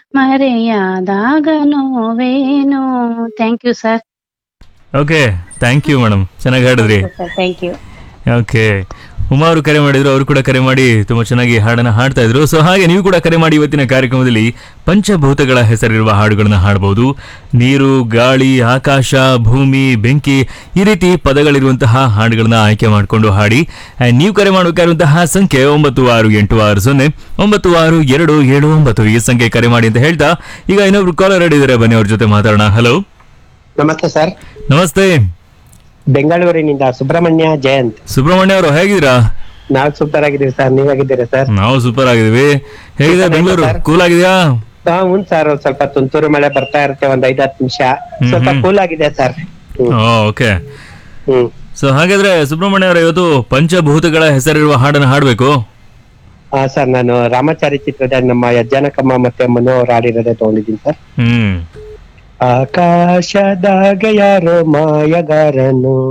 ಮರೆಯಾದಾಗ ನೋವೇನು thank you sir okay thank you madam ಚೆನ್ನಾಗಿ ಹಾಡಿದ್ರಿ ಥ್ಯಾಂಕ್ ಯು ಓಕೆ ಉಮಾ ಅವರು ಕರೆ ಮಾಡಿದ್ರು ಅವರು ಕೂಡ ಕರೆ ಮಾಡಿ ತುಂಬಾ ಚೆನ್ನಾಗಿ ಹಾಡನ್ನ ಹಾಡ್ತಾ ಇದ್ರು ಸೊ ಹಾಗೆ ನೀವು ಕೂಡ ಕರೆ ಮಾಡಿ ಇವತ್ತಿನ ಕಾರ್ಯಕ್ರಮದಲ್ಲಿ ಪಂಚಭೂತಗಳ ಹೆಸರಿರುವ ಹಾಡುಗಳನ್ನ ಹಾಡಬಹುದು ನೀರು ಗಾಳಿ ಆಕಾಶ ಭೂಮಿ ಬೆಂಕಿ ಈ ರೀತಿ ಪದಗಳಿರುವಂತಹ ಹಾಡುಗಳನ್ನ ಆಯ್ಕೆ ಮಾಡಿಕೊಂಡು ಹಾಡಿ And ನೀವು ಕರೆ ಮಾಡಬೇಕಾಗಿರುವಂತಹ ಸಂಖ್ಯೆ ಒಂಬತ್ತು ಆರು ಎಂಟು ಆರು ಸೊನ್ನೆ ಒಂಬತ್ತು ಆರು ಎರಡು ಏಳು ಒಂಬತ್ತು ಈ ಸಂಖ್ಯೆ ಕರೆ ಮಾಡಿ ಅಂತ ಹೇಳ್ತಾ ಈಗ ಇನ್ನೊಬ್ರು ಕಾಲರ್ ಹಿಡಿದರೆ ಬನ್ನಿ ಅವ್ರ ಜೊತೆ ಮಾತಾಡೋಣ ಹಲೋ ನಮಸ್ತೆ ಸರ್ ನಮಸ್ತೆ ಬೆಂಗಳೂರಿನಿಂದ ಸುಬ್ರಹ್ಮಣ್ಯ ಜಯಂತ್ ಸುಬ್ರಹ್ಮಣ್ಯ ಅವರು ಹೇಗಿದ್ದೀರಾ ನಾವು ಸೂಪರ್ ಆಗಿದ್ದೀವಿ ಸರ್ ನೀವಾಗಿದ್ದೀರಾ ಸರ್ ನಾವು ಸೂಪರ್ ಆಗಿದೀವಿ ಹೇಗಿದೆ ಬೆಂಗಳೂರು ಸರ್. ಕೂಲ್ ಆಗಿದೆಯಾ ಹಾ ಹ್ಞೂ ಸರ್ ಒಂದ್ ಸ್ವಲ್ಪ ತುಂತುರು ಮಳೆ ಬರ್ತಾ ಇರುತ್ತೆ ಒಂದ್ ಐದ್ ಹತ್ತು ನಿಮಿಷ ಸ್ವಲ್ಪ ಹ್ಮ್. ಕೂಲ್ ಆಗಿದೆ sir hmm okay hmm so ಹಾಗಾದ್ರೆ ಸುಬ್ರಹ್ಮಣ್ಯ ಅವರ ಇವತ್ತು ಪಂಚಭೂತಗಳ ಹೆಸರಿರುವ ಹಾಡನ್ನು ಹಾಡಬೇಕು ಹಾ ಸರ್ ನಾನು ರಾಮಾಚಾರಿ ಚಿತ್ರದ ನಮ್ಮ ಯಜ್ಜನಕಮ್ಮ ಮತ್ತೆ ಮನು ಅವ್ರು ಆಡಿರೋದೇ ತಗೊಂಡಿದ್ದೀನಿ ಸರ್ ಹ್ಮ್ ಆಕಾಶದಾಗ ಯಾರೋ ಮಾಯಗಾರನು